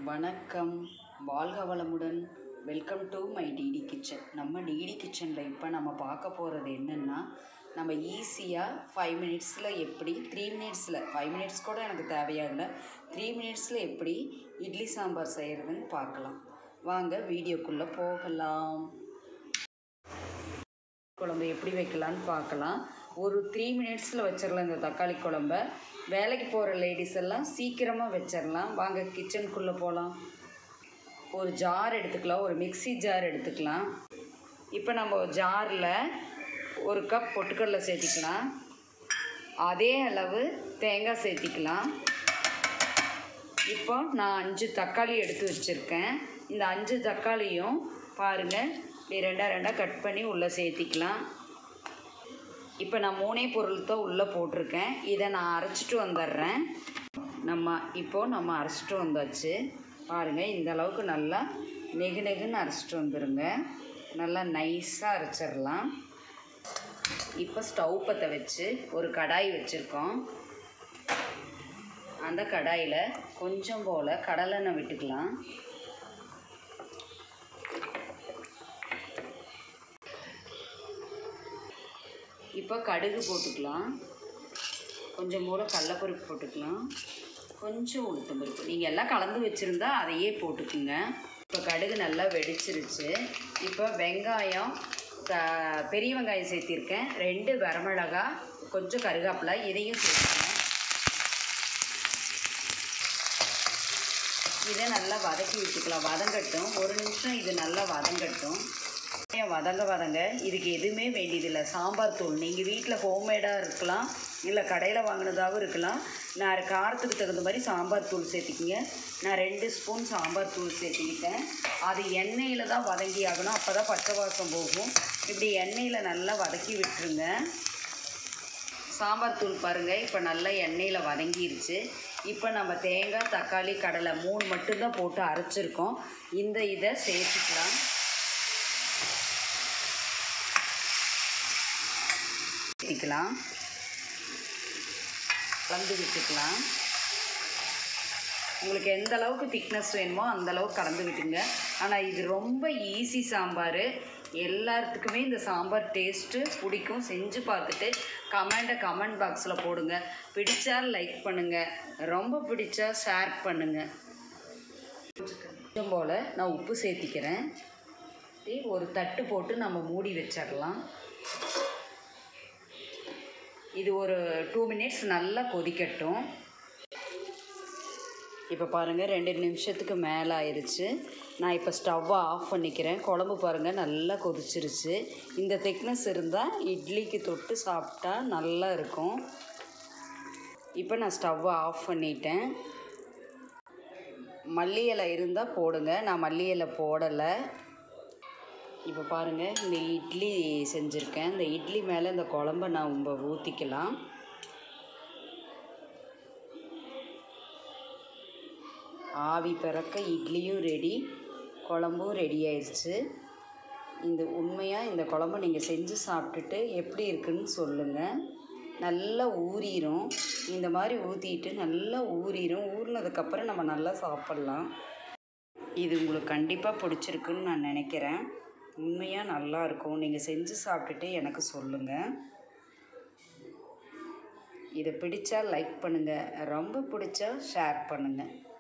வணக்கம் வாழ்க வளமுடன் welcome to my DD kitchen நம்ம டிடி கிச்சனில் இப்போ நம்ம பார்க்க போகிறது என்னென்னா நம்ம ஈஸியாக ஃபைவ் மினிட்ஸில் எப்படி த்ரீ மினிட்ஸில் ஃபைவ் மினிட்ஸ் கூட எனக்கு தேவையாகல த்ரீ மினிட்ஸில் எப்படி இட்லி சாம்பார் செய்கிறதுன்னு பார்க்கலாம் வாங்க வீடியோக்குள்ளே போகலாம் குழம்பு எப்படி வைக்கலான்னு பார்க்கலாம் ஒரு த்ரீ மினிட்ஸில் வச்சிடலாம் இந்த தக்காளி குழம்ப வேலைக்கு போகிற லேடிஸ் எல்லாம் சீக்கிரமாக வச்சிடலாம் வாங்க கிச்சனுக்குள்ளே போகலாம் ஒரு ஜார் எடுத்துக்கலாம் ஒரு மிக்ஸி ஜார் எடுத்துக்கலாம் இப்போ நம்ம ஜாரில் ஒரு கப் பொட்டுக்கடலை சேர்த்திக்கலாம் அதே அளவு தேங்காய் சேர்த்திக்கலாம் இப்போ நான் அஞ்சு தக்காளி எடுத்து வச்சுருக்கேன் இந்த அஞ்சு தக்காளியும் பாருங்கள் இப்படி ரெண்டாக ரெண்டாக கட் பண்ணி உள்ளே சேர்த்திக்கலாம் இப்போ நான் மூணே பொருள் தான் உள்ளே போட்டிருக்கேன் இதை நான் அரைச்சிட்டு வந்துடுறேன் நம்ம இப்போது நம்ம அரைச்சிட்டு வந்தாச்சு பாருங்கள் இந்த அளவுக்கு நல்லா நெகு நெகுன்னு அரைச்சிட்டு வந்துடுங்க நல்லா நைஸாக அரைச்சிடலாம் இப்போ ஸ்டவ் பற்ற வச்சு ஒரு கடாய் வச்சுருக்கோம் அந்த கடாயில் கொஞ்சம் போல் கடலெண்ணெய் விட்டுக்கலாம் இப்போ கடுகு போட்டுக்கலாம் கொஞ்சம் போல் கடலப்பருப்பு போட்டுக்கலாம் கொஞ்சம் உளுத்தம் பருப்பு நீங்கள் எல்லாம் கலந்து வச்சுருந்தா அதையே போட்டுக்குங்க இப்போ கடுகு நல்லா வெடிச்சிருச்சு இப்போ வெங்காயம் க பெரிய வெங்காயம் சேர்த்திருக்கேன் ரெண்டு வரமிளகா கொஞ்சம் கருகாப்பிலை இதையும் சேர்த்துக்கணும் இதை நல்லா வதக்கி விட்டுக்கலாம் வதங்கட்டும் ஒரு நிமிஷம் இது நல்லா வதங்கட்டும் வதங்க வதங்க இதுக்கு எதுவுமே வேண்டியதில்லை சாம்பார் தூள் நீங்கள் வீட்டில் ஹோம்மேடாக இருக்கலாம் இல்லை கடையில் வாங்கினதாகவும் இருக்கலாம் நான் காரத்துக்கு தகுந்த மாதிரி சாம்பார் தூள் சேர்த்திக்கிங்க நான் ரெண்டு ஸ்பூன் சாம்பார் தூள் சேர்த்திக்கிட்டேன் அது எண்ணெயில் தான் வதங்கி ஆகணும் அப்போ தான் பச்சை வாசம் போகும் இப்படி எண்ணெயில் நல்லா வதக்கி விட்டுருங்க சாம்பார் தூள் பாருங்கள் இப்போ நல்லா எண்ணெயில் வதங்கிருச்சு இப்போ நம்ம தேங்காய் தக்காளி கடலை மூணு மட்டும்தான் போட்டு அரைச்சிருக்கோம் இந்த இதை சேர்த்துக்கலாம் சேர்த்திக்கலாம் கலந்து விட்டுக்கலாம் உங்களுக்கு எந்த அளவுக்கு திக்னஸ் வேணுமோ அந்த அளவுக்கு கலந்து விட்டுங்க ஆனால் இது ரொம்ப ஈஸி சாம்பார் எல்லாத்துக்குமே இந்த சாம்பார் டேஸ்ட்டு பிடிக்கும் செஞ்சு பார்த்துட்டு கமெண்ட்டை கமெண்ட் பாக்ஸில் போடுங்க பிடிச்சா லைக் பண்ணுங்கள் ரொம்ப பிடிச்சா ஷேர் பண்ணுங்கள் கொஞ்சம் போல் நான் உப்பு சேர்த்திக்கிறேன் ஒரு தட்டு போட்டு நம்ம மூடி வச்சிடலாம் இது ஒரு டூ மினிட்ஸ் நல்லா கொதிக்கட்டும் இப்போ பாருங்கள் ரெண்டு நிமிஷத்துக்கு மேலே ஆயிடுச்சு நான் இப்போ ஸ்டவ்வை ஆஃப் பண்ணிக்கிறேன் குழம்பு பாருங்கள் நல்லா கொதிச்சிருச்சு இந்த திக்னஸ் இருந்தால் இட்லிக்கு தொட்டு சாப்பிட்டா நல்லா இருக்கும் இப்போ நான் ஸ்டவ்வை ஆஃப் பண்ணிட்டேன் மல்லி இலை இருந்தால் போடுங்க நான் மல்லி இலை போடலை இப்போ பாருங்கள் இந்த இட்லி செஞ்சுருக்கேன் இந்த இட்லி மேலே இந்த குழம்ப நான் நம்ம ஊற்றிக்கலாம் ஆவி பிறக்க இட்லியும் ரெடி குழம்பும் ரெடி ஆயிடுச்சு இந்த உண்மையாக இந்த குழம்பு நீங்கள் செஞ்சு சாப்பிட்டுட்டு எப்படி இருக்குன்னு சொல்லுங்கள் நல்லா ஊறிடும் இந்த மாதிரி ஊற்றிட்டு நல்லா ஊறிடும் ஊறினதுக்கப்புறம் நம்ம நல்லா சாப்பிட்லாம் இது உங்களுக்கு கண்டிப்பாக பிடிச்சிருக்குன்னு நான் நினைக்கிறேன் உண்மையாக நல்லாயிருக்கும் நீங்கள் செஞ்சு சாப்பிட்டுட்டு எனக்கு சொல்லுங்கள் இதை பிடிச்சா லைக் பண்ணுங்கள் ரொம்ப பிடிச்சா ஷேர் பண்ணுங்கள்